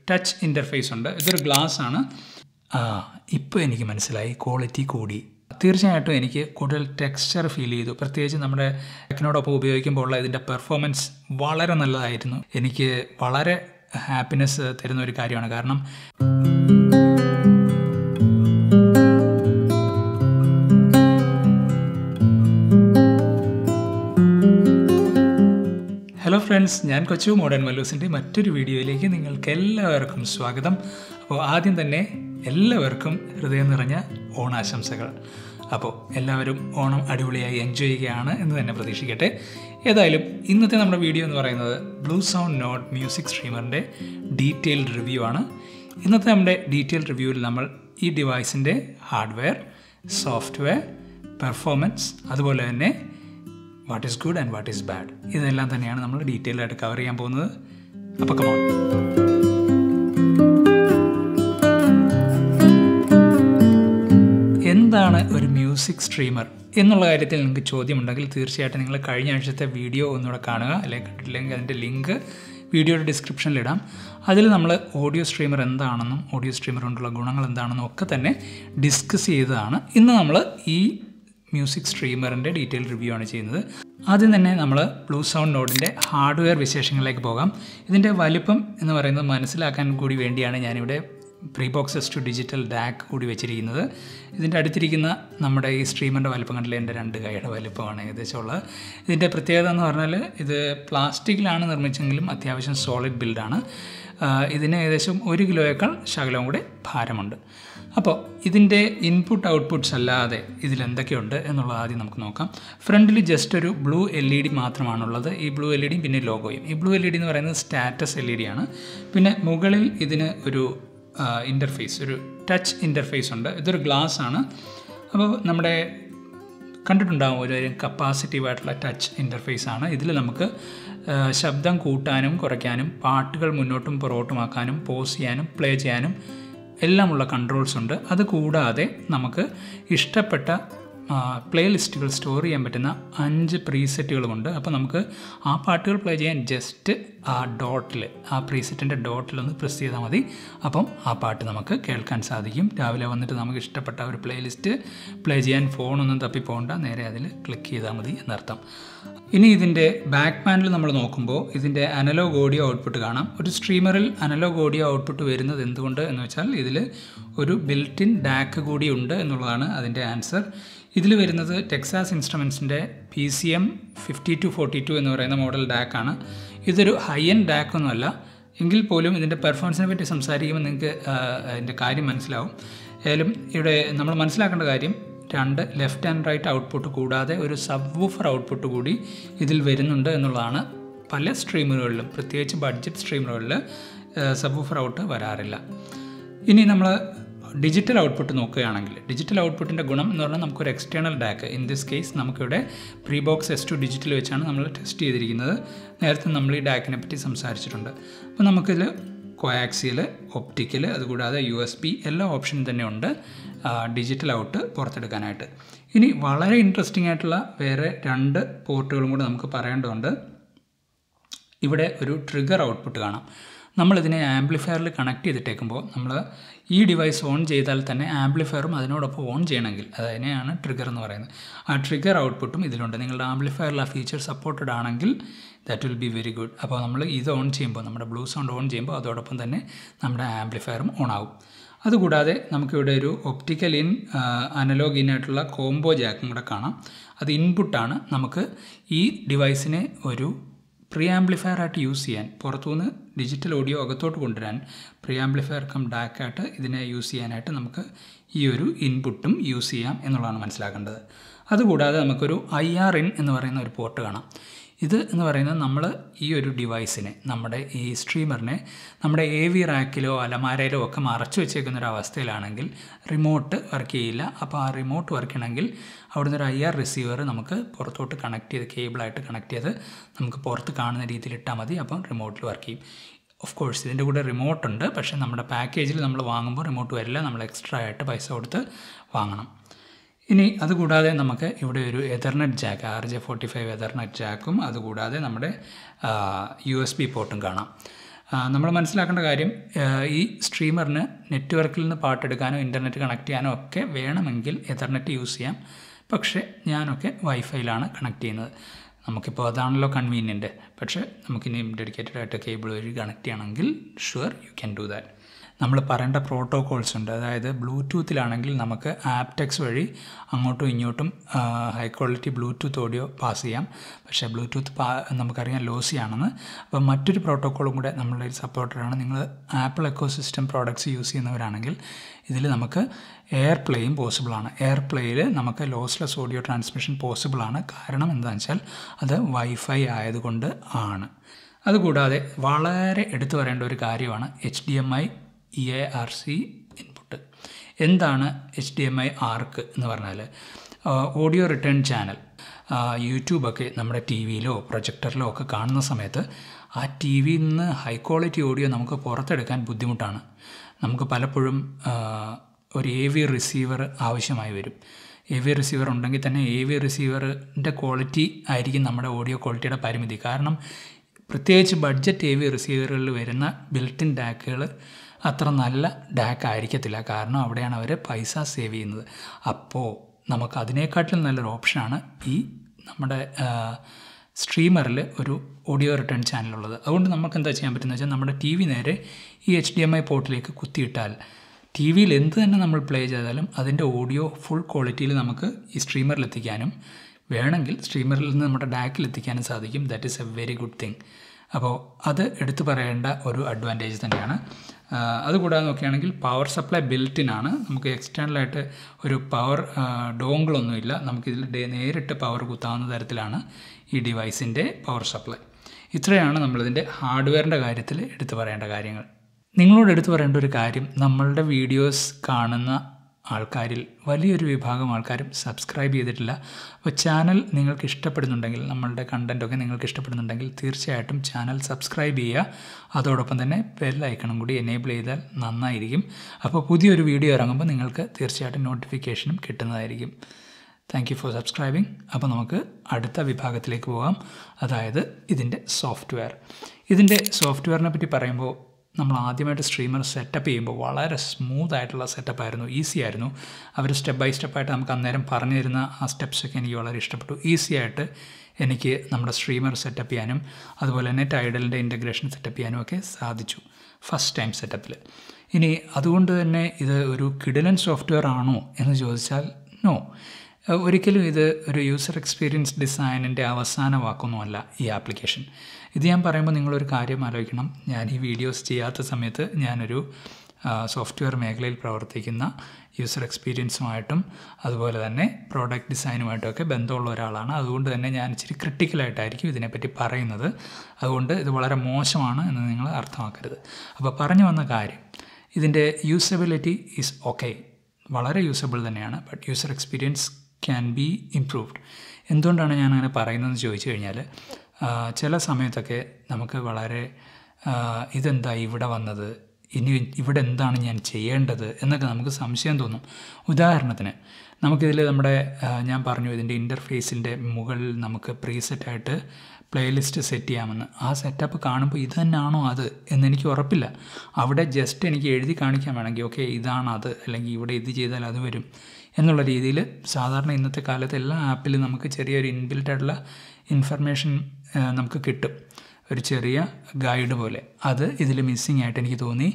touch interface ഉണ്ട് ഇതൊരു glass ആണ് ആ ഇപ്പോൾ എനിക്ക് മനസ്സിലായി ക്വാളിറ്റി കൂടി തീർച്ചയായിട്ടും എനിക്ക് കൂടുതൽ ടെക്സ്ചർ ഫീൽ ചെയ്തു പ്രത്യേകിച്ച് നമ്മുടെ ടെക്കിനോടൊപ്പം ഉപയോഗിക്കുമ്പോൾ ഉള്ള ഇതിൻ്റെ പെർഫോമൻസ് വളരെ നല്ലതായിരുന്നു എനിക്ക് വളരെ ഹാപ്പിനെസ് തരുന്ന ഒരു കാര്യമാണ് കാരണം ഹലോ ഫ്രണ്ട്സ് ഞാൻ കൊച്ചു മോഡേൺ മല്ലൂസിൻ്റെ മറ്റൊരു വീഡിയോയിലേക്ക് നിങ്ങൾക്ക് എല്ലാവർക്കും സ്വാഗതം അപ്പോൾ ആദ്യം തന്നെ എല്ലാവർക്കും ഹൃദയം നിറഞ്ഞ ഓണാശംസകൾ അപ്പോൾ എല്ലാവരും ഓണം അടിപൊളിയായി എൻജോയ് ചെയ്യുകയാണ് എന്ന് തന്നെ പ്രതീക്ഷിക്കട്ടെ ഏതായാലും ഇന്നത്തെ നമ്മുടെ വീഡിയോ എന്ന് പറയുന്നത് ബ്ലൂ സൗണ്ട് നോട്ട് മ്യൂസിക് സ്ട്രീമറിൻ്റെ ഡീറ്റെയിൽഡ് റിവ്യൂ ആണ് ഇന്നത്തെ നമ്മുടെ ഡീറ്റെയിൽഡ് റിവ്യൂവിൽ നമ്മൾ ഈ ഡിവൈസിൻ്റെ ഹാർഡ്വെയർ സോഫ്റ്റ്വെയർ പെർഫോമൻസ് അതുപോലെ തന്നെ what is good and what is bad ഇതെല്ലാം തന്നെയാണ് നമ്മൾ ഡീറ്റെയിൽ ആയിട്ട് കവർ ചെയ്യാൻ പോകുന്നത് അപ്പോൾ കമോൺ എന്താണ് ഒരു മ്യൂസിക് സ്ട്രീമർ എന്നുള്ള കാര്യത്തിൽ നിങ്ങൾക്ക് ചോദ്യമുണ്ടെങ്കിൽ തീർച്ചയായിട്ടും നിങ്ങൾ കഴിഞ്ഞ ആഴ്ചത്തെ വീഡിയോ ഒന്നുകൂടെ കാണുക അല്ലെങ്കിൽ കണ്ടില്ലെങ്കിൽ അതിൻ്റെ ലിങ്ക് വീഡിയോയുടെ ഡിസ്ക്രിപ്ഷനിലിടാം അതിൽ നമ്മൾ ഓഡിയോ സ്ട്രീമർ എന്താണെന്നും ഓഡിയോ സ്ട്രീമർ കൊണ്ടുള്ള ഗുണങ്ങൾ എന്താണെന്നും ഒക്കെ തന്നെ ഡിസ്കസ് ചെയ്തതാണ് ഇന്ന് നമ്മൾ ഈ മ്യൂസിക് സ്ട്രീമറിൻ്റെ ഡീറ്റെയിൽ റിവ്യൂ ആണ് ചെയ്യുന്നത് ആദ്യം തന്നെ നമ്മൾ ബ്ലൂ സൗണ്ട് നോഡിൻ്റെ ഹാർഡ്വെയർ വിശേഷങ്ങളിലേക്ക് പോകാം ഇതിൻ്റെ വലിപ്പം എന്ന് പറയുന്നത് മനസ്സിലാക്കാൻ കൂടി വേണ്ടിയാണ് ഞാനിവിടെ pre boxes two digital DAC കൂടി വെച്ചിരിക്കുന്നത് ഇതിൻ്റെ അടുത്തിരിക്കുന്ന നമ്മുടെ ഈ സ്ട്രീമറിൻ്റെ വലിപ്പം കണ്ടില്ല എൻ്റെ രണ്ട് കൈയുടെ വലിപ്പമാണ് ഏകദേശം ഉള്ളത് ഇതിൻ്റെ പ്രത്യേകത എന്ന് പറഞ്ഞാൽ ഇത് പ്ലാസ്റ്റിക്കിലാണ് നിർമ്മിച്ചെങ്കിലും അത്യാവശ്യം സോളിഡ് ബിൽഡാണ് ഇതിന് ഏകദേശം ഒരു കിലോയേക്കാൾ ശകലവും കൂടി ഭാരമുണ്ട് അപ്പോൾ ഇതിൻ്റെ ഇൻപുട്ട് ഔട്ട്പുട്ട്സ് അല്ലാതെ ഇതിൽ എന്തൊക്കെയുണ്ട് എന്നുള്ളത് ആദ്യം നമുക്ക് നോക്കാം ഫ്രണ്ടിൽ ജസ്റ്റ് ഒരു ബ്ലൂ എൽ ഇ ഡി മാത്രമാണുള്ളത് ഈ ബ്ലൂ എൽ ഇ ഡിയും പിന്നെ ലോഗോയും ഈ ബ്ലൂ എൽ ഇ ഡി എന്ന് പറയുന്നത് സ്റ്റാറ്റസ് എൽ ഇ ഡി ആണ് പിന്നെ മുകളിൽ ഇതിന് ഒരു ഇൻ്റർഫേസ് ഒരു ടച്ച് ഇൻ്റർഫേസ് ഉണ്ട് ഇതൊരു ഗ്ലാസ് ആണ് അപ്പോൾ നമ്മുടെ കണ്ടിട്ടുണ്ടാകും ഒരു കപ്പാസിറ്റീവ് ആയിട്ടുള്ള ടച്ച് ഇൻ്റർഫേസ് ആണ് ഇതിൽ നമുക്ക് ശബ്ദം കൂട്ടാനും കുറയ്ക്കാനും പാട്ടുകൾ മുന്നോട്ടും പുറകോട്ടുമാക്കാനും പോസ് ചെയ്യാനും പ്ലേ ചെയ്യാനും എല്ലാമുള്ള കൺട്രോൾസ് ഉണ്ട് അത് കൂടാതെ നമുക്ക് ഇഷ്ടപ്പെട്ട പ്ലേ ലിസ്റ്റുകൾ സ്റ്റോർ ചെയ്യാൻ പറ്റുന്ന അഞ്ച് പ്രീസെറ്റുകളുമുണ്ട് അപ്പോൾ നമുക്ക് ആ പാട്ടുകൾ പ്ലേ ചെയ്യാൻ ജസ്റ്റ് ആ ഡോട്ടിൽ ആ പ്രീസെറ്റിൻ്റെ ഡോട്ടിലൊന്ന് പ്രസ് ചെയ്താൽ മതി അപ്പം ആ പാട്ട് നമുക്ക് കേൾക്കാൻ സാധിക്കും രാവിലെ വന്നിട്ട് നമുക്ക് ഇഷ്ടപ്പെട്ട ഒരു പ്ലേ ലിസ്റ്റ് പ്ലേ ചെയ്യാൻ ഫോണൊന്നും തപ്പിപ്പോകണ്ട നേരെ അതിൽ ക്ലിക്ക് ചെയ്താൽ മതി എന്നർത്ഥം ഇനി ഇതിൻ്റെ ബാക്ക് പാനൽ നമ്മൾ നോക്കുമ്പോൾ ഇതിൻ്റെ അനലോഗ് ഓഡിയോ ഔട്ട്പുട്ട് കാണാം ഒരു സ്ട്രീമറിൽ അനലോഗ് ഓഡിയോ ഔട്ട്പുട്ട് വരുന്നത് എന്തുകൊണ്ട് എന്ന് വെച്ചാൽ ഇതിൽ ഒരു ബിൽറ്റിൻ ഡാക്ക് കൂടി ഉണ്ട് എന്നുള്ളതാണ് അതിൻ്റെ ആൻസർ ഇതിൽ വരുന്നത് ടെക്സാസ് ഇൻസ്ട്രുമെൻസിൻ്റെ P C M fifty two forty two എന്ന് പറയുന്ന മോഡൽ ഡാക്കാണ് ഇതൊരു ഹൈ എൻഡ് ഡാക്കൊന്നുമല്ല എങ്കിൽ പോലും ഇതിൻ്റെ പെർഫോമൻസിനെ പറ്റി സംസാരിക്കുമ്പോൾ നിങ്ങൾക്ക് അതിൻ്റെ കാര്യം മനസ്സിലാവും ഏതായാലും ഇവിടെ നമ്മൾ മനസ്സിലാക്കേണ്ട കാര്യം രണ്ട് ലെഫ്റ്റ് ആൻഡ് റൈറ്റ് ഔട്ട്പുട്ട് കൂടാതെ ഒരു സബ് വൂഫർ ഔട്ട്പുട്ട് കൂടി ഇതിൽ വരുന്നുണ്ട് എന്നുള്ളതാണ് പല സ്ട്രീമറുകളിലും പ്രത്യേകിച്ച് ബഡ്ജറ്റ് സ്ട്രീമറുകളിൽ സബ് വൂഫർ ഔട്ട് വരാറില്ല ഇനി നമ്മൾ ഡിജിറ്റൽ ഔട്ട്പുട്ട് നോക്കുകയാണെങ്കിൽ ഡിജിറ്റൽ ഔട്ട്പുട്ടിൻ്റെ ഗുണം എന്ന് പറഞ്ഞാൽ നമുക്കൊരു external DAC in this case നമുക്കിവിടെ pre box S two digital വെച്ചാണ് നമ്മൾ ടെസ്റ്റ് ചെയ്തിരിക്കുന്നത് നേരത്തെ നമ്മൾ ഈ ഡാക്കിനെ പറ്റി സംസാരിച്ചിട്ടുണ്ട് അപ്പോൾ നമുക്കിതിൽ കോയാക്സിയൽ ഒപ്റ്റിക്കൽ അതുകൂടാതെ യു എസ് ബി എല്ലാ ഓപ്ഷനും തന്നെ ഉണ്ട് ഡിജിറ്റൽ ഔട്ട് പുറത്തെടുക്കാനായിട്ട് ഇനി വളരെ ഇൻട്രസ്റ്റിംഗ് ആയിട്ടുള്ള വേറെ രണ്ട് പോർട്ടുകളും കൂടെ നമുക്ക് പറയേണ്ടതുണ്ട് ഇവിടെ ഒരു ട്രിഗർ ഔട്ട്പുട്ട് കാണാം നമ്മളിതിനെ ആംപ്ലിഫയറിൽ കണക്ട് ചെയ്തിട്ടേക്കുമ്പോൾ നമ്മൾ ഈ ഡിവൈസ് ഓൺ ചെയ്താൽ തന്നെ ആംപ്ലിഫയറും അതിനോടൊപ്പം ഓൺ ചെയ്യണമെങ്കിൽ അതിനെയാണ് ട്രിഗർ എന്ന് പറയുന്നത് ആ ട്രിഗർ ഔട്ട്പുട്ടും ഇതിലുണ്ട് നിങ്ങളുടെ ആംപ്ലിഫയറിൽ ആ ഫീച്ചർ സപ്പോർട്ടഡ് ആണെങ്കിൽ that will be very good അപ്പോൾ നമ്മൾ ഇത് ഓൺ ചെയ്യുമ്പോൾ നമ്മുടെ ബ്ലൂ സൗണ്ട് ഓൺ ചെയ്യുമ്പോൾ അതോടൊപ്പം തന്നെ നമ്മുടെ ആംപ്ലിഫയറും ഓൺ ആവും അതുകൂടാതെ നമുക്കിവിടെ ഒരു ഒപ്റ്റിക്കൽ ഇൻ അനലോഗ് ഇൻ ആയിട്ടുള്ള കോംബോ ജാക്കും കൂടെ കാണാം അത് ഇൻപുട്ടാണ് നമുക്ക് ഈ ഡിവൈസിനെ ഒരു പ്രീ ആംപ്ലിഫയർ ആയിട്ട് യൂസ് ചെയ്യാൻ പുറത്തുനിന്ന് ഡിജിറ്റൽ ഓഡിയോ അകത്തോട്ട് കൊണ്ടുവരാൻ പ്രീ ആംപ്ലിഫയർ കം ഡാക്കായിട്ട് ഇതിനെ യൂസ് ചെയ്യാനായിട്ട് നമുക്ക് ഈ ഒരു ഇൻപുട്ടും യൂസ് ചെയ്യാം എന്നുള്ളതാണ് മനസ്സിലാക്കേണ്ടത് അതുകൂടാതെ നമുക്കൊരു ഐ ആർ ഇൻ എന്ന് പറയുന്ന ഒരു പോർട്ട് കാണാം ഇത് എന്ന് പറയുന്നത് നമ്മൾ ഈ ഒരു ഡിവൈസിനെ നമ്മുടെ ഈ സ്ട്രീമറിനെ നമ്മുടെ എ വി റാക്കിലോ അലമാരയിലോ ഒക്കെ മറച്ചു വെച്ചേക്കുന്ന ഒരു അവസ്ഥയിലാണെങ്കിൽ റിമോട്ട് വർക്ക് ചെയ്യില്ല അപ്പോൾ ആ റിമോട്ട് വർക്ക് ചെയ്യണമെങ്കിൽ അവിടുന്ന് ഒരു ഐ ആർ റിസീവർ നമുക്ക് പുറത്തോട്ട് കണക്ട് ചെയ്ത് കേബിളായിട്ട് കണക്ട് ചെയ്ത് നമുക്ക് പുറത്ത് കാണുന്ന രീതിയിൽ ഇട്ടാൽ മതി അപ്പം റിമോട്ടിൽ വർക്ക് ചെയ്യും ഓഫ് കോഴ്സ് ഇതിൻ്റെ കൂടെ റിമോട്ട് ഉണ്ട് പക്ഷേ നമ്മുടെ പാക്കേജിൽ നമ്മൾ വാങ്ങുമ്പോൾ റിമോട്ട് വരില്ല നമ്മൾ എക്സ്ട്രാ ആയിട്ട് പൈസ കൊടുത്ത് വാങ്ങണം ഇനി അതുകൂടാതെ നമുക്ക് ഇവിടെ ഒരു ethernet jack R J forty five ethernet ജാക്കും അതുകൂടാതെ നമ്മുടെ യു എസ് ബി പോർട്ടും കാണാം നമ്മൾ മനസ്സിലാക്കേണ്ട കാര്യം ആ, ഈ സ്ട്രീമറിന് നെറ്റ്വർക്കിൽ നിന്ന് പാട്ടെടുക്കാനോ ഇൻ്റർനെറ്റ് കണക്ട് ചെയ്യാനോ ഒക്കെ വേണമെങ്കിൽ എഥർനെറ്റ് യൂസ് ചെയ്യാം പക്ഷേ ഞാനൊക്കെ വൈഫൈയിലാണ് കണക്ട് ചെയ്യുന്നത് നമുക്കിപ്പോൾ അതാണല്ലോ കൺവീനിയൻറ്റ് പക്ഷേ നമുക്കിനി ഡെഡിക്കേറ്റഡ് ആയിട്ട് കേബിൾ വഴി കണക്ട് ചെയ്യണമെങ്കിൽ sure you can do that നമ്മൾ പറയേണ്ട പ്രോട്ടോകോൾസ് ഉണ്ട് അതായത് ബ്ലൂടൂത്തിലാണെങ്കിൽ നമുക്ക് ആപ്ടെക്സ് വഴി അങ്ങോട്ടും ഇങ്ങോട്ടും high quality Bluetooth audio pass ചെയ്യാം പക്ഷേ ബ്ലൂടൂത്ത് പാ നമുക്കറിയാം ലോസി ആണെന്ന് അപ്പോൾ മറ്റൊരു പ്രോട്ടോക്കോളും കൂടെ നമ്മളുടെ സപ്പോർട്ടറാണ് നിങ്ങൾ Apple ecosystem products use ചെയ്യുന്നവരാണെങ്കിൽ ഇതിൽ നമുക്ക് എയർ പ്ലേയും പോസിബിളാണ് എയർ പ്ലേയിൽ നമുക്ക് ലോസ്ലെസ് ഓഡിയോ ട്രാൻസ്മിഷൻ പോസിബിളാണ് കാരണം എന്താണെന്ന് വെച്ചാൽ അത് വൈഫൈ ആയതുകൊണ്ട് ആണ് അതുകൂടാതെ വളരെ എടുത്തു പറയേണ്ട ഒരു കാര്യമാണ് H D M I E A R C input എന്താണ് H D M I arc എന്ന് പറഞ്ഞാൽ ഓഡിയോ റിട്ടേൺ ചാനൽ യൂട്യൂബൊക്കെ നമ്മുടെ ടി വിയിലോ പ്രൊജക്ടറിലോ ഒക്കെ കാണുന്ന സമയത്ത് ആ ടി വിയിൽ നിന്ന് ഹൈ ക്വാളിറ്റി ഓഡിയോ നമുക്ക് പുറത്തെടുക്കാൻ ബുദ്ധിമുട്ടാണ് നമുക്ക് പലപ്പോഴും ആ, ഒരു എ വി റിസീവർ ആവശ്യമായി വരും എ വി റിസീവർ ഉണ്ടെങ്കിൽ തന്നെ എ വി റിസീവറിൻ്റെ ക്വാളിറ്റി ആയിരിക്കും നമ്മുടെ ഓഡിയോ ക്വാളിറ്റിയുടെ പരിമിതി കാരണം പ്രത്യേകിച്ച് ബഡ്ജറ്റ് എ വി റിസീവറുകളിൽ വരുന്ന ബിൽട്ടിൻ ഡാക്കുകൾ അത്ര നല്ല ഡാക്ക് ആയിരിക്കത്തില്ല കാരണം അവിടെയാണ് അവർ പൈസ സേവ് ചെയ്യുന്നത് അപ്പോൾ നമുക്ക് അതിനേക്കാട്ടിലും നല്ലൊരു ഓപ്ഷനാണ് ഈ നമ്മുടെ സ്ട്രീമറിൽ ഒരു ഓഡിയോ റിട്ടേൺ ചാനലുള്ളത് അതുകൊണ്ട് നമുക്ക് എന്താ ചെയ്യാൻ പറ്റുന്നത് വെച്ചാൽ നമ്മുടെ ടി വി നേരെ ഈ എച്ച് ഡി എം ഐ പോർട്ടിലേക്ക് കുത്തിയിട്ടാൽ ടി വിയിൽ എന്ത് തന്നെ നമ്മൾ പ്ലേ ചെയ്താലും അതിൻ്റെ ഓഡിയോ ഫുൾ ക്വാളിറ്റിയിൽ നമുക്ക് ഈ സ്ട്രീമറിൽ എത്തിക്കാനും വേണമെങ്കിൽ സ്ട്രീമറിൽ നിന്ന് നമ്മുടെ ഡാക്കിൽ എത്തിക്കാനും സാധിക്കും that is a very good thing അപ്പോൾ അത് എടുത്തു പറയേണ്ട ഒരു അഡ്വാൻറ്റേജ് തന്നെയാണ് ആ, അതുകൂടാതെ നോക്കുകയാണെങ്കിൽ പവർ സപ്ലൈ ബിൽറ്റിനാണ് നമുക്ക് എക്സ്റ്റേണലായിട്ട് ഒരു പവർ ഡോങ്കിളൊന്നുമില്ല നമുക്കിതിൽ ഡേ- നേരിട്ട് പവർ കുത്താവുന്ന തരത്തിലാണ് ഈ ഡിവൈസിൻ്റെ പവർ സപ്ലൈ ഇത്രയാണ് നമ്മളിതിൻ്റെ ഹാർഡ്വെയറിൻ്റെ കാര്യത്തിൽ എടുത്തു പറയേണ്ട കാര്യങ്ങൾ നിങ്ങളോട് എടുത്തു പറയേണ്ട ഒരു കാര്യം നമ്മളുടെ വീഡിയോസ് കാണുന്ന ആൾക്കാരിൽ വലിയൊരു വിഭാഗം ആൾക്കാരും സബ്സ്ക്രൈബ് ചെയ്തിട്ടില്ല അപ്പോൾ ചാനൽ നിങ്ങൾക്ക് ഇഷ്ടപ്പെടുന്നുണ്ടെങ്കിൽ നമ്മളുടെ കണ്ടൻറ്റൊക്കെ നിങ്ങൾക്ക് ഇഷ്ടപ്പെടുന്നുണ്ടെങ്കിൽ തീർച്ചയായിട്ടും ചാനൽ സബ്സ്ക്രൈബ് ചെയ്യുക അതോടൊപ്പം തന്നെ ബെൽ ഐക്കണും കൂടി എനേബിൾ ചെയ്താൽ നന്നായിരിക്കും അപ്പോൾ പുതിയൊരു വീഡിയോ ഇറങ്ങുമ്പോൾ നിങ്ങൾക്ക് തീർച്ചയായിട്ടും നോട്ടിഫിക്കേഷനും കിട്ടുന്നതായിരിക്കും താങ്ക് യു ഫോർ സബ്സ്ക്രൈബിങ് അപ്പോൾ നമുക്ക് അടുത്ത വിഭാഗത്തിലേക്ക് പോകാം അതായത് ഇതിൻ്റെ സോഫ്റ്റ്വെയർ ഇതിൻ്റെ സോഫ്റ്റ്വെയറിനെ പറ്റി പറയുമ്പോൾ നമ്മൾ ആദ്യമായിട്ട് സ്ട്രീമർ സെറ്റപ്പ് ചെയ്യുമ്പോൾ വളരെ സ്മൂത്ത് ആയിട്ടുള്ള സെറ്റപ്പ് ആയിരുന്നു ഈസി ആയിരുന്നു അവർ സ്റ്റെപ്പ് ബൈ സ്റ്റെപ്പായിട്ട് നമുക്ക് അന്നേരം പറഞ്ഞു തരുന്ന ആ സ്റ്റെപ്സൊക്കെ എനിക്ക് വളരെ ഇഷ്ടപ്പെട്ടു ഈസി ആയിട്ട് എനിക്ക് നമ്മുടെ സ്ട്രീമർ സെറ്റപ്പ് ചെയ്യാനും അതുപോലെ തന്നെ ടൈഡലിൻ്റെ ഇൻ്റഗ്രേഷൻ സെറ്റപ്പ് ചെയ്യാനും ഒക്കെ സാധിച്ചു ഫസ്റ്റ് ടൈം സെറ്റപ്പിൽ ഇനി അതുകൊണ്ട് തന്നെ ഇത് ഒരു കിഡിലൻ സോഫ്റ്റ്വെയർ ആണോ എന്ന് ചോദിച്ചാൽ നോ ഏഹ് ഒരിക്കലും ഇത് ഒരു യൂസർ എക്സ്പീരിയൻസ് ഡിസൈനിൻ്റെ അവസാന വാക്കൊന്നുമല്ല ഈ ആപ്ലിക്കേഷൻ ഇത് ഞാൻ പറയുമ്പോൾ നിങ്ങളൊരു കാര്യം ആലോചിക്കണം ഞാൻ ഈ വീഡിയോസ് ചെയ്യാത്ത സമയത്ത് ഞാനൊരു സോഫ്റ്റ്വെയർ മേഖലയിൽ പ്രവർത്തിക്കുന്ന യൂസർ എക്സ്പീരിയൻസുമായിട്ടും അതുപോലെ തന്നെ പ്രോഡക്റ്റ് ഡിസൈനുമായിട്ടുമൊക്കെ ബന്ധമുള്ള ഒരാളാണ് അതുകൊണ്ട് തന്നെ ഞാൻ ഇച്ചിരി ക്രിട്ടിക്കലായിട്ടായിരിക്കും ഇതിനെപ്പറ്റി പറയുന്നത് അതുകൊണ്ട് ഇത് വളരെ മോശമാണ് എന്ന് നിങ്ങൾ അർത്ഥമാക്കരുത് അപ്പോൾ പറഞ്ഞു വന്ന കാര്യം ഇതിൻ്റെ യൂസബിലിറ്റി ഈസ് ഓക്കെ വളരെ യൂസബിൾ തന്നെയാണ് but user experience can be improved എന്തുകൊണ്ടാണ് ഞാൻ അങ്ങനെ പറയുന്നതെന്ന് ചോദിച്ചു കഴിഞ്ഞാൽ ആ, ചില സമയത്തൊക്കെ നമുക്ക് വളരെ ആ, ഇതെന്താ ഇവിടെ വന്നത് ഇനി ഇവിടെ എന്താണ് ഞാൻ ചെയ്യേണ്ടത് എന്നൊക്കെ നമുക്ക് സംശയം തോന്നും ഉദാഹരണത്തിന് നമുക്കിതിൽ നമ്മുടെ ആ, ഞാൻ പറഞ്ഞു ഇതിൻ്റെ ഇൻ്റർഫേസിൻ്റെ മുകളിൽ നമുക്ക് പ്രീസെറ്റായിട്ട് പ്ലേലിസ്റ്റ് സെറ്റ് ചെയ്യാമെന്ന് ആ സെറ്റപ്പ് കാണുമ്പോൾ ഇത് തന്നെയാണോ അത് എന്നെനിക്ക് ഉറപ്പില്ല അവിടെ ജസ്റ്റ് എനിക്ക് എഴുതി കാണിക്കാൻ വേണമെങ്കിൽ ഓക്കെ ഇതാണ് അത് അല്ലെങ്കിൽ ഇവിടെ ഇത് ചെയ്താൽ അത് വരും എന്നുള്ള രീതിയിൽ സാധാരണ ഇന്നത്തെ കാലത്ത് എല്ലാ ആപ്പിലും നമുക്ക് ചെറിയൊരു ഇൻബിൽറ്റ് ആയിട്ടുള്ള ഇൻഫർമേഷൻ നമുക്ക് കിട്ടും ഒരു ചെറിയ ഗൈഡ് പോലെ അത് ഇതിൽ മിസ്സിങ് ആയിട്ട് എനിക്ക് തോന്നി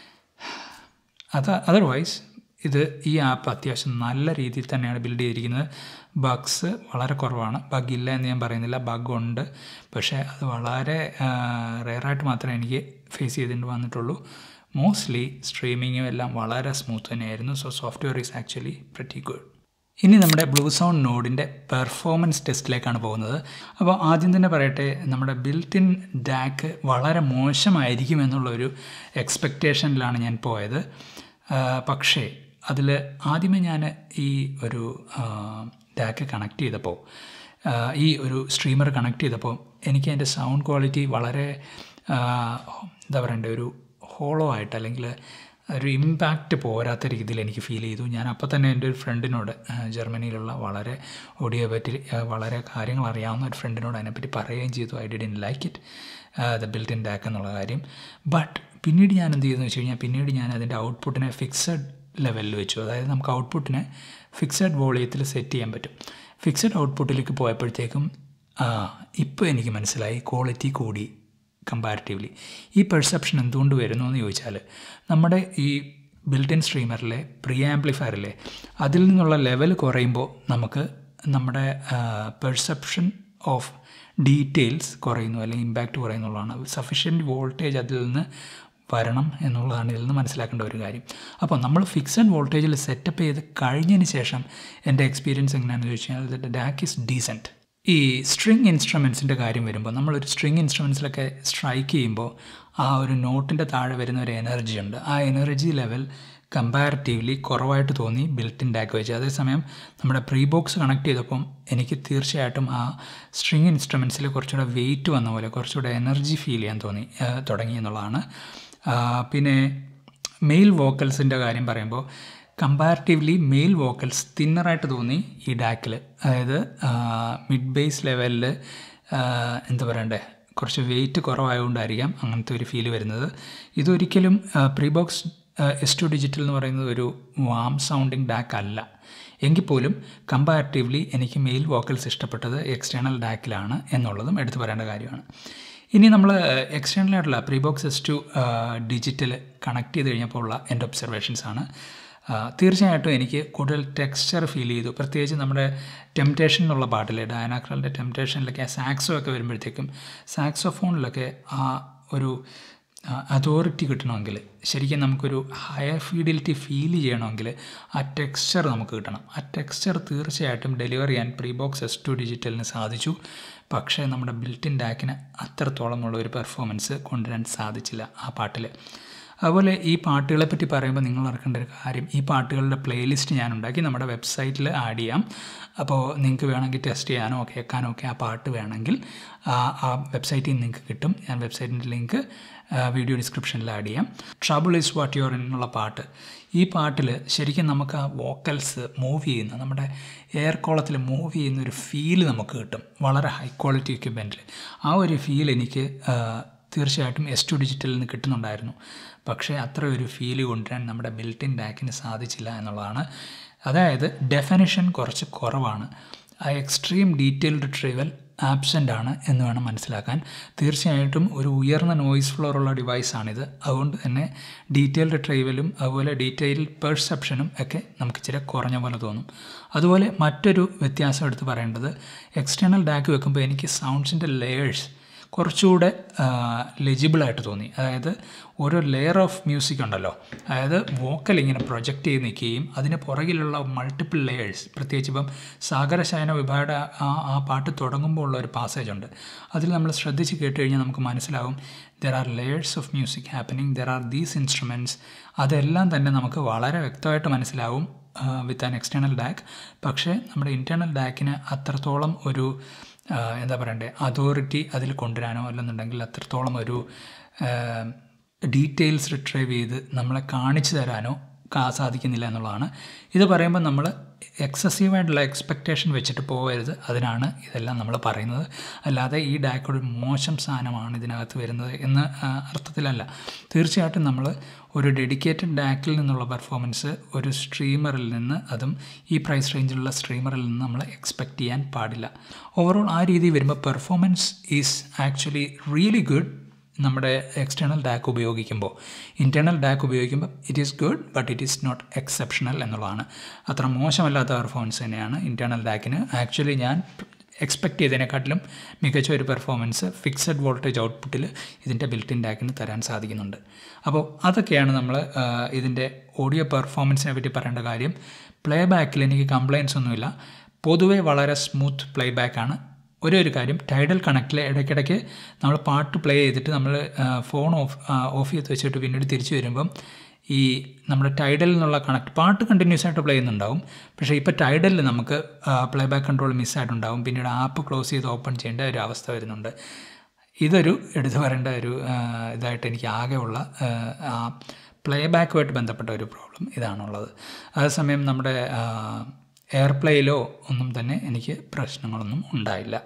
അത് അതർവൈസ് ഇത് ഈ ആപ്പ് അത്യാവശ്യം നല്ല രീതിയിൽ തന്നെയാണ് ബിൽഡ് ചെയ്തിരിക്കുന്നത് ബഗ്സ് വളരെ കുറവാണ് ബഗ് ഇല്ല എന്ന് ഞാൻ പറയുന്നില്ല ബഗ് ഉണ്ട് പക്ഷേ അത് വളരെ റെയറായിട്ട് മാത്രമേ എനിക്ക് ഫേസ് ചെയ്തിട്ട് വന്നിട്ടുള്ളൂ മോസ്റ്റ്ലി സ്ട്രീമിങ്ങും എല്ലാം വളരെ സ്മൂത്ത് തന്നെയായിരുന്നു so software is actually pretty good ഇനി നമ്മുടെ ബ്ലൂ സൗണ്ട് നോഡിൻ്റെ പെർഫോമൻസ് ടെസ്റ്റിലേക്കാണ് പോകുന്നത് അപ്പോൾ ആദ്യം തന്നെ പറയട്ടെ നമ്മുടെ ബിൽറ്റ് ഇൻ ഡാക്ക് വളരെ മോശമായിരിക്കും എന്നുള്ളൊരു എക്സ്പെക്റ്റേഷനിലാണ് ഞാൻ പോയത് ആ, പക്ഷേ അതിൽ ആദ്യമേ ഞാൻ ഈ ഒരു ഡാക്ക് കണക്ട് ചെയ്തപ്പോൾ ആ, ഈ ഒരു സ്ട്രീമർ കണക്ട് ചെയ്തപ്പോൾ എനിക്ക് അതിൻ്റെ സൗണ്ട് ക്വാളിറ്റി വളരെ ആ, എന്താ പറയണ്ടേ ഒരു ഹോളോ ആയിട്ട് അല്ലെങ്കിൽ ഒരു ഇമ്പാക്റ്റ് പോരാത്ത രീതിയിൽ എനിക്ക് ഫീൽ ചെയ്തു ഞാൻ അപ്പോൾ തന്നെ എൻ്റെ ഒരു ഫ്രണ്ടിനോട് ആ, ജർമ്മനിയിലുള്ള വളരെ ഓഡിയോ പറ്റി ആ, വളരെ കാര്യങ്ങൾ അറിയാവുന്ന ഒരു ഫ്രണ്ടിനോട് അതിനെപ്പറ്റി പറയുകയും ചെയ്തു I didn't like it the built in DAC എന്നുള്ള കാര്യം ബട്ട് പിന്നീട് ഞാൻ എന്ത് ചെയ്തെന്ന് വെച്ച് കഴിഞ്ഞാൽ പിന്നീട് ഞാൻ അതിൻ്റെ ഔട്ട്പുട്ടിനെ ഫിക്സഡ് ലെവലിൽ വെച്ചു അതായത് നമുക്ക് ഔട്ട്പുട്ടിനെ ഫിക്സഡ് വോളിയത്തിൽ സെറ്റ് ചെയ്യാൻ പറ്റും ഫിക്സഡ് ഔട്ട്പുട്ടിലേക്ക് പോയപ്പോഴത്തേക്കും ഇപ്പോൾ എനിക്ക് മനസ്സിലായി ക്വാളിറ്റി കൂടി കമ്പാരിറ്റീവ്ലി ഈ പെർസെപ്ഷൻ എന്തുകൊണ്ട് വരുന്നു എന്ന് ചോദിച്ചാൽ നമ്മുടെ ഈ ബിൽറ്റ് ഇൻ സ്ട്രീമറിലെ പ്രീ ആംപ്ലിഫയറിലെ അതിൽ നിന്നുള്ള ലെവൽ കുറയുമ്പോൾ നമുക്ക് നമ്മുടെ പെർസെപ്ഷൻ ഓഫ് ഡീറ്റെയിൽസ് കുറയുന്നു അല്ലെങ്കിൽ ഇമ്പാക്റ്റ് കുറയുന്നുള്ളതാണ് സഫീഷ്യൻറ്റ് വോൾട്ടേജ് അതിൽ നിന്ന് വരണം എന്നുള്ളതാണ് ഇതിൽ നിന്ന് മനസ്സിലാക്കേണ്ട ഒരു കാര്യം അപ്പോൾ നമ്മൾ ഫിക്സഡ് വോൾട്ടേജിൽ സെറ്റപ്പ് ചെയ്ത് കഴിഞ്ഞതിന് ശേഷം എൻ്റെ എക്സ്പീരിയൻസ് എങ്ങനെയാണെന്ന് ചോദിച്ചു കഴിഞ്ഞാൽ ഡാക്ക് ഈസ് ഡീസൻറ്റ് ഈ സ്ട്രിങ് ഇൻസ്ട്രുമെൻസിൻ്റെ കാര്യം വരുമ്പോൾ നമ്മളൊരു സ്ട്രിങ് ഇൻസ്ട്രുമെൻസിലൊക്കെ സ്ട്രൈക്ക് ചെയ്യുമ്പോൾ ആ ഒരു നോട്ടിൻ്റെ താഴെ വരുന്ന ഒരു എനർജി ഉണ്ട് ആ എനർജി ലെവൽ കമ്പാരിറ്റീവ്ലി കുറവായിട്ട് തോന്നി ബിൽറ്റ് ഇൻ ഡാക്ക് വെച്ച് അതേസമയം നമ്മുടെ പ്രീ ബോക്സ് കണക്ട് ചെയ്തപ്പം എനിക്ക് തീർച്ചയായിട്ടും ആ സ്ട്രിങ് ഇൻസ്ട്രുമെൻസിൽ കുറച്ചുകൂടെ വെയിറ്റ് വന്ന പോലെ കുറച്ചുകൂടെ എനർജി ഫീൽ ചെയ്യാൻ തോന്നി തുടങ്ങി എന്നുള്ളതാണ് പിന്നെ മെയിൽ വോക്കൽസിൻ്റെ കാര്യം പറയുമ്പോൾ കമ്പാരിറ്റീവ്ലി മെയിൽ വോക്കൽസ് തിന്നറായിട്ട് തോന്നി ഈ ഡാക്കിൽ അതായത് മിഡ് ബേസ് ലെവലിൽ എന്താ പറയണ്ടേ കുറച്ച് വെയിറ്റ് കുറവായതുകൊണ്ടായിരിക്കാം അങ്ങനത്തെ ഒരു ഫീൽ വരുന്നത് ഇതൊരിക്കലും പ്രീബോക്സ് എസ് ടു ഡിജിറ്റൽ എന്ന് പറയുന്നത് ഒരു വാം സൗണ്ടിങ് ഡാക്ക് അല്ല എങ്കിൽ പോലും കമ്പാരിറ്റീവ്ലി എനിക്ക് മെയിൽ വോക്കൽസ് ഇഷ്ടപ്പെട്ടത് എക്സ്റ്റേണൽ ഡാക്കിലാണ് എന്നുള്ളതും എടുത്തു പറയേണ്ട കാര്യമാണ് ഇനി നമ്മൾ എക്സ്റ്റേണൽ ആയിട്ടുള്ള pre box S two digital connect ചെയ്ത് കഴിഞ്ഞപ്പോൾ ഉള്ള എൻ്റെ ഒബ്സർവേഷൻസ് ആണ് തീർച്ചയായിട്ടും എനിക്ക് കൂടുതൽ ടെക്സ്ചർ ഫീൽ ചെയ്തു പ്രത്യേകിച്ച് നമ്മുടെ ടെംപ്റ്റേഷൻ എന്നുള്ള പാട്ടിലെ ഡയനാക്രലിൻ്റെ ടെംപ്റ്റേഷനിലൊക്കെ ആ സാക്സോ ഒക്കെ വരുമ്പോഴത്തേക്കും സാക്സോഫോണിലൊക്കെ ആ ഒരു അതോറിറ്റി കിട്ടണമെങ്കിൽ ശരിക്കും നമുക്കൊരു ഹയർ ഫീഡിലിറ്റി ഫീൽ ചെയ്യണമെങ്കിൽ ആ ടെക്സ്ചർ നമുക്ക് കിട്ടണം ആ ടെക്സ്ചർ തീർച്ചയായിട്ടും ഡെലിവർ ചെയ്യാൻ പ്രീ ബോക്സ് എസ് ടു ഡിജിറ്റലിന് സാധിച്ചു പക്ഷേ നമ്മുടെ ബിൽറ്റിൻ ഡാക്കിന് അത്രത്തോളമുള്ള ഒരു പെർഫോമൻസ് കൊണ്ടുവരാൻ സാധിച്ചില്ല ആ പാട്ടിൽ അതുപോലെ ഈ പാട്ടുകളെ പറ്റി പറയുമ്പോൾ നിങ്ങൾ ഓർക്കേണ്ട ഒരു കാര്യം ഈ പാട്ടുകളുടെ പ്ലേലിസ്റ്റ് ഞാൻ ഉണ്ടാക്കി നമ്മുടെ വെബ്സൈറ്റിൽ ആഡ് ചെയ്യാം അപ്പോൾ നിങ്ങൾക്ക് വേണമെങ്കിൽ ടെസ്റ്റ് ചെയ്യാനോ കേൾക്കാനോ ഒക്കെ ആ പാട്ട് വേണമെങ്കിൽ ആ വെബ്സൈറ്റിൽ നിന്ന് നിങ്ങൾക്ക് കിട്ടും ഞാൻ വെബ്സൈറ്റിൻ്റെ ലിങ്ക് വീഡിയോ ഡിസ്ക്രിപ്ഷനിൽ ആഡ് ചെയ്യാം ട്രബിൾ ഈസ് വാട്ട് യുവർ എന്നുള്ള പാട്ട് ഈ പാട്ടിൽ ശരിക്കും നമുക്ക് ആ വോക്കൽസ് മൂവ് ചെയ്യുന്ന നമ്മുടെ എയർ കോളത്തിൽ മൂവ് ചെയ്യുന്ന ഒരു ഫീൽ നമുക്ക് കിട്ടും വളരെ ഹൈ ക്വാളിറ്റി എക്യുപ്മെൻറ്റിൽ ആ ഒരു ഫീൽ എനിക്ക് തീർച്ചയായിട്ടും എസ് ടു ഡിജിറ്റലിൽ നിന്ന് കിട്ടുന്നുണ്ടായിരുന്നു പക്ഷേ അത്ര ഒരു ഫീൽ കൊണ്ടുവരാൻ നമ്മുടെ ബിൽറ്റിൻ ഡാക്കിന് സാധിച്ചില്ല എന്നുള്ളതാണ് അതായത് ഡെഫിനിഷൻ കുറച്ച് കുറവാണ് ആ എക്സ്ട്രീം ഡീറ്റെയിൽഡ് ട്രിവൽ ആബ്സെൻ്റ് ആണ് എന്ന് വേണം മനസ്സിലാക്കാൻ തീർച്ചയായിട്ടും ഒരു ഉയർന്ന നോയിസ് ഫ്ലോർ ഉള്ള ഡിവൈസാണിത് അതുകൊണ്ട് തന്നെ ഡീറ്റെയിൽഡ് ട്രൈവലും അതുപോലെ ഡീറ്റെയിൽഡ് പെർസെപ്ഷനും ഒക്കെ നമുക്ക് ഇച്ചിരി കുറഞ്ഞ പോലെ തോന്നും അതുപോലെ മറ്റൊരു വ്യത്യാസം എടുത്ത് പറയേണ്ടത് എക്സ്റ്റേണൽ ഡാക്ക് വെക്കുമ്പോൾ എനിക്ക് സൗണ്ട്സിൻ്റെ ലെയേഴ്സ് കുറച്ചുകൂടെ ലെജിബിളായിട്ട് തോന്നി അതായത് ഓരോ ലെയർ ഓഫ് മ്യൂസിക് ഉണ്ടല്ലോ അതായത് വോക്കൽ ഇങ്ങനെ പ്രൊജക്റ്റ് ചെയ്ത് നിൽക്കുകയും അതിന് പുറകിലുള്ള മൾട്ടിപ്പിൾ ലെയേഴ്സ് പ്രത്യേകിച്ച് ഇപ്പം സാഗരശയന വിഭാഗയുടെ ആ ആ പാട്ട് തുടങ്ങുമ്പോൾ ഉള്ള ഒരു പാസേജ് ഉണ്ട് അതിൽ നമ്മൾ ശ്രദ്ധിച്ച് കേട്ട് കഴിഞ്ഞാൽ നമുക്ക് മനസ്സിലാവും there are layers of music happening there are these instruments അതെല്ലാം തന്നെ നമുക്ക് വളരെ വ്യക്തമായിട്ട് മനസ്സിലാവും വിത്ത് ആൻ എക്സ്റ്റേണൽ ഡാക്ക് പക്ഷേ നമ്മുടെ ഇൻറ്റേർണൽ ഡാക്കിന് അത്രത്തോളം ഒരു എന്താ പറയണ്ടേ അതോറിറ്റി അതിൽ കൊണ്ടുവരാനോ അല്ലെന്നുണ്ടെങ്കിൽ അത്രത്തോളം ഒരു ഡീറ്റെയിൽസ് റിട്രൈവ് ചെയ്ത് നമ്മളെ കാണിച്ചു തരാനോ സാധിക്കുന്നില്ല എന്നുള്ളതാണ് ഇത് പറയുമ്പോൾ നമ്മൾ എക്സസീവായിട്ടുള്ള എക്സ്പെക്റ്റേഷൻ വെച്ചിട്ട് പോകരുത് അതിനാണ് ഇതെല്ലാം നമ്മൾ പറയുന്നത് അല്ലാതെ ഈ ഡാക്ക് ഒരു മോശം സാധനമാണ് ഇതിനകത്ത് വരുന്നത് എന്ന അർത്ഥത്തിലല്ല തീർച്ചയായിട്ടും നമ്മൾ ഒരു ഡെഡിക്കേറ്റഡ് ഡാക്കിൽ നിന്നുള്ള പെർഫോമൻസ് ഒരു സ്ട്രീമറിൽ നിന്ന് അതും ഈ പ്രൈസ് റേഞ്ചിലുള്ള സ്ട്രീമറിൽ നിന്ന് നമ്മൾ എക്സ്പെക്റ്റ് ചെയ്യാൻ പാടില്ല ഓവറോൾ ആ രീതി വരുമ്പോൾ performance is actually really good നമ്മുടെ എക്സ്റ്റേണൽ ഡാക്ക് ഉപയോഗിക്കുമ്പോൾ ഇൻറ്റേർണൽ ഡാക്ക് ഉപയോഗിക്കുമ്പോൾ it is good but it is not exceptional എന്നുള്ളതാണ് അത്ര മോശമല്ലാത്ത പെർഫോമൻസ് തന്നെയാണ് ഇൻറ്റേർണൽ ഡാക്കിന് ആക്ച്വലി ഞാൻ എക്സ്പെക്റ്റ് ചെയ്തതിനെക്കാട്ടിലും മികച്ച ഒരു പെർഫോമൻസ് ഫിക്സഡ് വോൾട്ടേജ് ഔട്ട്പുട്ടിൽ ഇതിൻ്റെ ബിൽറ്റിൻ ഡാക്കിന് തരാൻ സാധിക്കുന്നുണ്ട് അപ്പോൾ അതൊക്കെയാണ് നമ്മൾ ഇതിൻ്റെ ഓഡിയോ പെർഫോമൻസിനെ പറ്റി പറയേണ്ട കാര്യം പ്ലേ ബാക്കിൽ എനിക്ക് കംപ്ലയിൻസ് ഒന്നുമില്ല പൊതുവേ വളരെ സ്മൂത്ത് പ്ലേ ബാക്കാണ് ഒരേ ഒരു കാര്യം ടൈഡൽ കണക്റ്റിൽ ഇടയ്ക്കിടയ്ക്ക് നമ്മൾ പാട്ട് പ്ലേ ചെയ്തിട്ട് നമ്മൾ ഫോൺ ഓഫ് ഓഫ് ചെയ്ത് വെച്ചിട്ട് പിന്നീട് തിരിച്ചു വരുമ്പം ഈ നമ്മുടെ ടൈഡലിൽ നിന്നുള്ള കണക്ട് പാട്ട് കണ്ടിന്യൂസ് ആയിട്ട് പ്ലേ ചെയ്യുന്നുണ്ടാവും പക്ഷേ ഇപ്പോൾ ടൈഡലിൽ നമുക്ക് പ്ലേ ബാക്ക് കൺട്രോൾ മിസ്സായിട്ടുണ്ടാവും പിന്നീട് ആപ്പ് ക്ലോസ് ചെയ്ത് ഓപ്പൺ ചെയ്യേണ്ട ഒരു അവസ്ഥ വരുന്നുണ്ട് ഇതൊരു എടുത്തു പറയേണ്ട ഒരു ഇതായിട്ട് എനിക്ക് ആകെയുള്ള ആ പ്ലേ ബാക്കുമായിട്ട് ബന്ധപ്പെട്ട ഒരു പ്രോബ്ലം ഇതാണുള്ളത് അതേസമയം നമ്മുടെ എയർപ്ലേയിലോ ഒന്നും തന്നെ എനിക്ക് പ്രശ്നങ്ങളൊന്നും ഉണ്ടായില്ല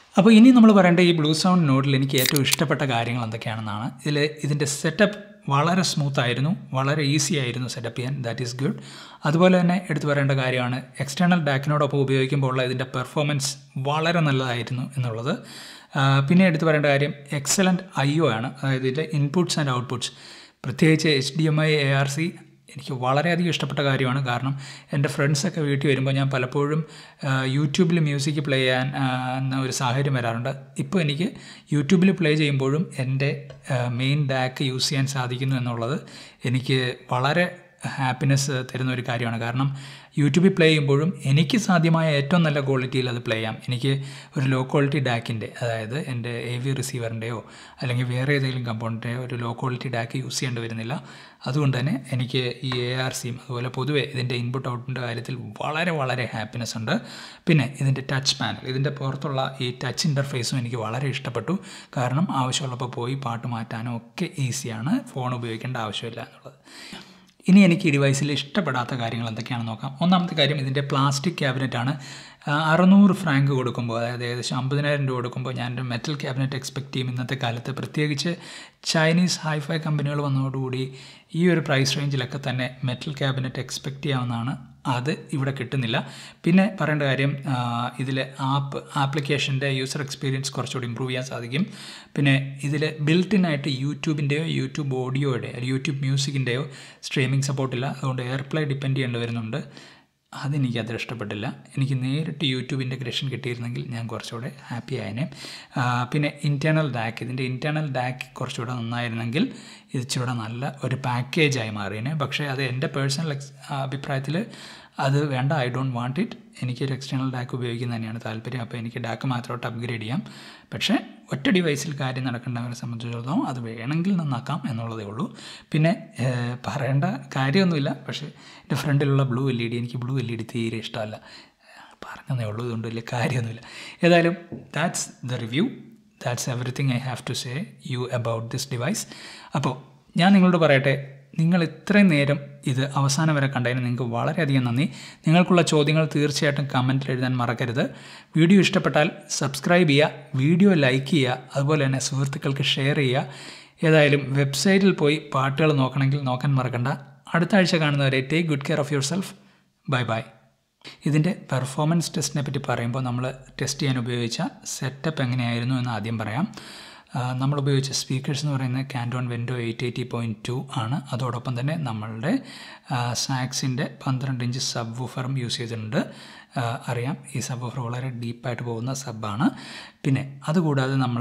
അപ്പോൾ ഇനി നമ്മൾ പറയേണ്ട ഈ ബ്ലൂ സൗണ്ട് നോഡിൽ എനിക്ക് ഏറ്റവും ഇഷ്ടപ്പെട്ട കാര്യങ്ങൾ എന്തൊക്കെയാണെന്നാണ് ഇതിൽ ഇതിൻ്റെ സെറ്റപ്പ് വളരെ സ്മൂത്ത് ആയിരുന്നു വളരെ ഈസി ആയിരുന്നു സെറ്റപ്പ് ചെയ്യാൻ ദാറ്റ് ഈസ് ഗുഡ് അതുപോലെ തന്നെ എടുത്തു പറയേണ്ട കാര്യമാണ് എക്സ്റ്റേണൽ ഡാക്കിനോടൊപ്പം ഉപയോഗിക്കുമ്പോൾ ഉള്ള ഇതിൻ്റെ പെർഫോമൻസ് വളരെ നല്ലതായിരുന്നു എന്നുള്ളത് പിന്നെ എടുത്തു പറയേണ്ട കാര്യം എക്സലൻറ്റ് ഐ ഒ ആണ് അതായത് ഇതിൻ്റെ ഇൻപുട്സ് ആൻഡ് ഔട്ട്പുട്ട്സ് പ്രത്യേകിച്ച് H D M I A R C എനിക്ക് വളരെയധികം ഇഷ്ടപ്പെട്ട കാര്യമാണ് കാരണം എൻ്റെ ഫ്രണ്ട്സൊക്കെ വീട്ടിൽ വരുമ്പോൾ ഞാൻ പലപ്പോഴും യൂട്യൂബിൽ മ്യൂസിക് പ്ലേ ചെയ്യാൻ എന്ന ഒരു സാഹചര്യം വരാറുണ്ട് ഇപ്പോൾ എനിക്ക് യൂട്യൂബിൽ പ്ലേ ചെയ്യുമ്പോഴും എൻ്റെ മെയിൻ ഡാക്ക് യൂസ് ചെയ്യാൻ സാധിക്കുന്നു എന്നുള്ളത് എനിക്ക് വളരെ ഹാപ്പിനെസ് തരുന്ന ഒരു കാര്യമാണ് കാരണം യൂട്യൂബിൽ പ്ലേ ചെയ്യുമ്പോഴും എനിക്ക് സാധ്യമായ ഏറ്റവും നല്ല ക്വാളിറ്റിയിൽ അത് പ്ലേ ചെയ്യാം എനിക്ക് ഒരു ലോ ക്വാളിറ്റി ഡാക്കിൻ്റെ അതായത് എൻ്റെ എ വി റിസീവറിൻ്റെയോ അല്ലെങ്കിൽ വേറെ ഏതെങ്കിലും കമ്പോണൻ്റെയോ ഒരു ലോ ക്വാളിറ്റി ഡാക്ക് യൂസ് ചെയ്യേണ്ടി വരുന്നില്ല അതുകൊണ്ട് തന്നെ എനിക്ക് ഈ എ ആർ സിയും അതുപോലെ പൊതുവേ ഇതിൻ്റെ ഇൻപുട്ട് ഔട്ട്പുട്ടിൻ്റെ കാര്യത്തിൽ വളരെ വളരെ ഹാപ്പിനെസ് ഉണ്ട് പിന്നെ ഇതിൻ്റെ ടച്ച് പാനൽ ഇതിൻ്റെ പുറത്തുള്ള ഈ ടച്ച് ഇൻ്റർഫേസും എനിക്ക് വളരെ ഇഷ്ടപ്പെട്ടു കാരണം ആവശ്യമുള്ളപ്പോൾ പോയി പാട്ട് മാറ്റാനും ഒക്കെ ഈസിയാണ് ഫോൺ ഉപയോഗിക്കേണ്ട ആവശ്യമില്ല എന്നുള്ളത് ഇനി എനിക്ക് ഈ ഡിവൈസിൽ ഇഷ്ടപ്പെടാത്ത കാര്യങ്ങൾ എന്തൊക്കെയാണെന്ന് നോക്കാം ഒന്നാമത്തെ കാര്യം ഇതിൻ്റെ പ്ലാസ്റ്റിക് ക്യാബിനറ്റാണ് അറുന്നൂറ് ഫ്രാങ്ക് കൊടുക്കുമ്പോൾ അതായത് ഏകദേശം അമ്പതിനായിരം രൂപ കൊടുക്കുമ്പോൾ ഞാൻ ഒരു മെറ്റൽ ക്യാബിനറ്റ് എക്സ്പെക്റ്റ് ചെയ്യും ഇന്നത്തെ കാലത്ത് പ്രത്യേകിച്ച് ചൈനീസ് ഹൈഫൈ കമ്പനികൾ വന്നതോടുകൂടി ഈ ഒരു പ്രൈസ് റേഞ്ചിലൊക്കെ തന്നെ മെറ്റൽ ക്യാബിനറ്റ് എക്സ്പെക്റ്റ് ചെയ്യാവുന്നതാണ് അത് ഇവിടെ കിട്ടുന്നില്ല പിന്നെ പറയേണ്ട കാര്യം ഇതിൽ ആപ്പ് ആപ്ലിക്കേഷൻ്റെ യൂസർ എക്സ്പീരിയൻസ് കുറച്ചുകൂടി ഇമ്പ്രൂവ് ചെയ്യാൻ സാധിക്കും പിന്നെ ഇതിൽ ബിൽട്ടിനായിട്ട് യൂട്യൂബിൻ്റെയോ യൂട്യൂബ് ഓഡിയോയുടെ യൂട്യൂബ് മ്യൂസിക്കിൻ്റെയോ സ്ട്രീമിംഗ് സപ്പോർട്ടില്ല അതുകൊണ്ട് എയർപ്ലേ ഡിപ്പെൻഡ് ചെയ്യേണ്ടി വരുന്നുണ്ട് അതെനിക്ക് അത്ര ഇഷ്ടപ്പെട്ടില്ല എനിക്ക് നേരിട്ട് യൂട്യൂബ് ഇൻ്റഗ്രേഷൻ കിട്ടിയിരുന്നെങ്കിൽ ഞാൻ കുറച്ചുകൂടെ ഹാപ്പി ആയേനെ പിന്നെ ഇൻറ്റേർണൽ ഡാക്ക് ഇതിൻ്റെ ഇൻറ്റേർണൽ ഡാക്ക് കുറച്ചുകൂടെ നന്നായിരുന്നെങ്കിൽ ഇത് ഇച്ചിരൂടെ നല്ല ഒരു പാക്കേജായി മാറിയേനെ പക്ഷേ അത് എൻ്റെ പേഴ്സണൽ അഭിപ്രായത്തിൽ അത് വേണ്ട ഐ ഡോണ്ട് വാണ്ട് ഇറ്റ് എനിക്കൊരു എക്സ്റ്റേണൽ ഡാക്ക് ഉപയോഗിക്കുന്നത് തന്നെയാണ് താല്പര്യം അപ്പോൾ എനിക്ക് ഡാക്ക് മാത്രമായിട്ട് അപ്ഗ്രേഡ് ചെയ്യാം പക്ഷേ ഒറ്റ ഡിവൈസിൽ കാര്യം നടക്കേണ്ടവരെ സംബന്ധിച്ചിടത്തോളം അത് വേണമെങ്കിൽ നന്നാക്കാം എന്നുള്ളതേ ഉള്ളൂ പിന്നെ പറയേണ്ട കാര്യമൊന്നുമില്ല പക്ഷേ എൻ്റെ ഫ്രണ്ടിലുള്ള ബ്ലൂ എൽ ഇ ഡി എനിക്ക് ബ്ലൂ എൽ ഇ ഡി തീരെ ഇഷ്ടമല്ല പറഞ്ഞതേ ഉള്ളൂ ഇതുകൊണ്ട് വലിയ കാര്യമൊന്നുമില്ല ഏതായാലും that's the review that's everything I have to say you about this device അപ്പോൾ ഞാൻ നിങ്ങളോട് പറയട്ടെ നിങ്ങൾ ഇത്രയും നേരം ഇത് അവസാനം വരെ കണ്ടതിന് നിങ്ങൾക്ക് വളരെയധികം നന്ദി നിങ്ങൾക്കുള്ള ചോദ്യങ്ങൾ തീർച്ചയായിട്ടും കമൻറ്റിൽ എഴുതാൻ മറക്കരുത് വീഡിയോ ഇഷ്ടപ്പെട്ടാൽ സബ്സ്ക്രൈബ് ചെയ്യുക വീഡിയോ ലൈക്ക് ചെയ്യുക അതുപോലെ തന്നെ സുഹൃത്തുക്കൾക്ക് ഷെയർ ചെയ്യുക ഏതായാലും വെബ്സൈറ്റിൽ പോയി പാട്ടുകൾ നോക്കണമെങ്കിൽ നോക്കാൻ മറക്കണ്ട അടുത്ത ആഴ്ച കാണുന്നവരെ take good care of yourself bye bye ഇതിൻ്റെ പെർഫോമൻസ് ടെസ്റ്റിനെ പറ്റി പറയുമ്പോൾ നമ്മൾ ടെസ്റ്റ് ചെയ്യാൻ ഉപയോഗിച്ച സെറ്റപ്പ് എങ്ങനെയായിരുന്നു എന്ന് ആദ്യം പറയാം നമ്മൾ ഉപയോഗിച്ച സ്പീക്കേഴ്സ് എന്ന് പറയുന്നത് Canton Vento eight eighty point two ആണ് അതോടൊപ്പം തന്നെ നമ്മളുടെ സാക്സിൻ്റെ പന്ത്രണ്ട് ഇഞ്ച് സബ് വൂഫറും യൂസ് ചെയ്തിട്ടുണ്ട് അറിയാം ഈ സബ് വൂഫർ വളരെ ഡീപ്പായിട്ട് പോകുന്ന സബ്ബാണ് പിന്നെ അതുകൂടാതെ നമ്മൾ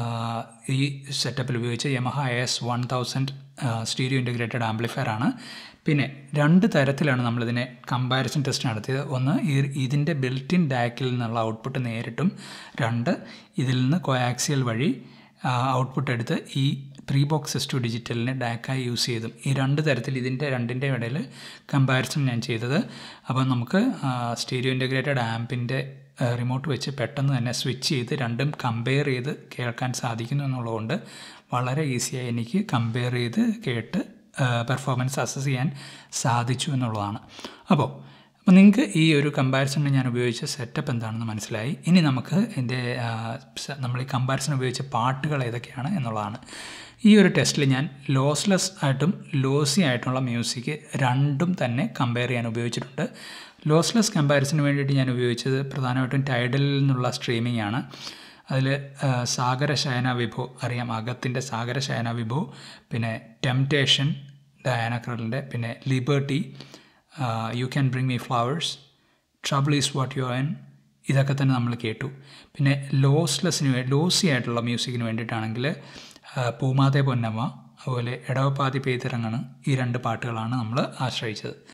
ഈ സെറ്റപ്പിൽ ഉപയോഗിച്ച Yamaha S one thousand stereo integrated amplifier ആണ് പിന്നെ രണ്ട് തരത്തിലാണ് നമ്മളിതിനെ കമ്പാരിസൺ ടെസ്റ്റ് നടത്തിയത് ഒന്ന് ഈ ഇതിൻ്റെ ബിൽറ്റിൻ ഡാക്കിൽ നിന്നുള്ള ഔട്ട്പുട്ട് നേരിട്ടും രണ്ട് ഇതിൽ നിന്ന് കോയാക്സിയൽ വഴി ഔട്ട്പുട്ട് എടുത്ത് ഈ ത്രീ ബോക്സ് എസ് ടു ഡിജിറ്റലിനെ ഡാക്കായി യൂസ് ചെയ്തും ഈ രണ്ട് തരത്തിൽ ഇതിൻ്റെ രണ്ടിൻ്റെ ഇടയിൽ കമ്പാരിസൺ ഞാൻ ചെയ്തത് അപ്പോൾ നമുക്ക് സ്റ്റീരിയോ ഇൻറ്റഗ്രേറ്റഡ് ആമ്പിൻ്റെ റിമോട്ട് വെച്ച് പെട്ടെന്ന് തന്നെ സ്വിച്ച് ചെയ്ത് രണ്ടും കമ്പയർ ചെയ്ത് കേൾക്കാൻ സാധിക്കുന്നു എന്നുള്ളതുകൊണ്ട് വളരെ ഈസിയായി എനിക്ക് കമ്പയർ ചെയ്ത് കേട്ട് പെർഫോമൻസ് അസസ് ചെയ്യാൻ സാധിച്ചു എന്നുള്ളതാണ് അപ്പോൾ അപ്പോൾ നിങ്ങൾക്ക് ഈ ഒരു കമ്പാരിസണിൽ ഞാൻ ഉപയോഗിച്ച സെറ്റപ്പ് എന്താണെന്ന് മനസ്സിലായി ഇനി നമുക്ക് എൻ്റെ നമ്മൾ ഈ കമ്പാരിസൺ ഉപയോഗിച്ച പാട്ടുകൾ ഏതൊക്കെയാണ് എന്നുള്ളതാണ് ഈ ഒരു ടെസ്റ്റിൽ ഞാൻ ലോസ്ലെസ് ആയിട്ടും ലോസി ആയിട്ടുള്ള മ്യൂസിക് രണ്ടും തന്നെ കമ്പയർ ചെയ്യാൻ ഉപയോഗിച്ചിട്ടുണ്ട് ലോസ്ലെസ് കമ്പാരിസന് വേണ്ടിയിട്ട് ഞാൻ ഉപയോഗിച്ചത് പ്രധാനമായിട്ടും ടൈഡലിൽ നിന്നുള്ള സ്ട്രീമിംഗ് ആണ് അതിൽ സാഗര ശയന വിഭു അറിയാം അകത്തിൻ്റെ സാഗര ശയന വിഭു പിന്നെ ടെംപ്റ്റേഷൻ ഡയാന ക്രലിൻ്റെ പിന്നെ liberty you can bring me flowers trouble is what you in ഇതൊക്കെ തന്നെ നമ്മൾ കേട്ടു പിന്നെ ലോസ്ലെസ്സിന് വേ ലോസി ആയിട്ടുള്ള മ്യൂസിക്കിന് വേണ്ടിയിട്ടാണെങ്കിൽ പൂമാതെ പൊന്നമ്മ അതുപോലെ എടവപ്പാതി പെയ്തിറങ്ങണ് ഈ രണ്ട് പാട്ടുകളാണ് നമ്മൾ ആശ്രയിച്ചത്